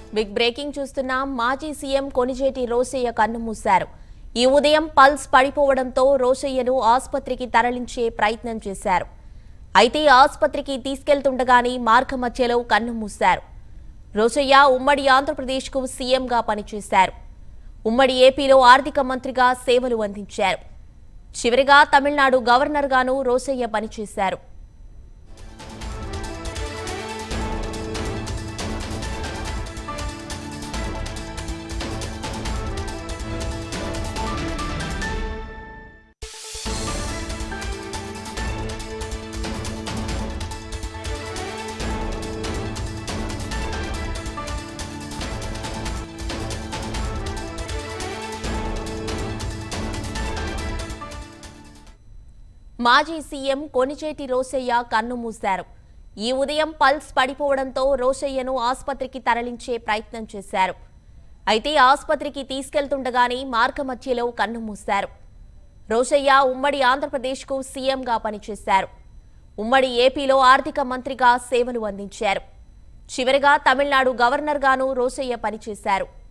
big breaking చూస్తున్నాం మాజీ CM Konijeti Rosaiah కన్నుమూశారు ఈ ఉదయం పల్స్ పడిపోవడంతో రోసయ్యను ఆసుపత్రికి తరలించే ప్రయత్నం చేశారు అయితే ఆసుపత్రికి తీసుకెళ్తుండగానే మార్గమధ్యలో కన్నుమూశారు రోసయ్య ఉమ్మడి ఆంధ్రప్రదేశ్కు సీఎంగా పనిచేశారు ఉమ్మడి ఏపీలో ఆర్థిక మంత్రిగా సేవలు అందించారు చివరిగా తమిళనాడు గవర్నర్గాను రోసయ్య పనిచేశారు మాజీ సీఎం కొనిచేటి రోసయ్య కన్నుమూశారు ఈ ఉదయం పల్స్ పడిపోవడంతో రోసయ్యను ఆసుపత్రికి తరలించే ప్రయత్నం చేశారు అయితే ఆసుపత్రికి తీసుకెళ్తుండగానే మార్గమధ్యలో కన్నుమూశారు రోసయ్య ఉమ్మడి ఆంధ్రప్రదేశ్కు సీఎంగా పనిచేశారు ఉమ్మడి ఏపీలో ఆర్థిక మంత్రిగా సేవలు అందించారు చివరిగా తమిళనాడు గవర్నర్గాను రోసయ్య పనిచేశారు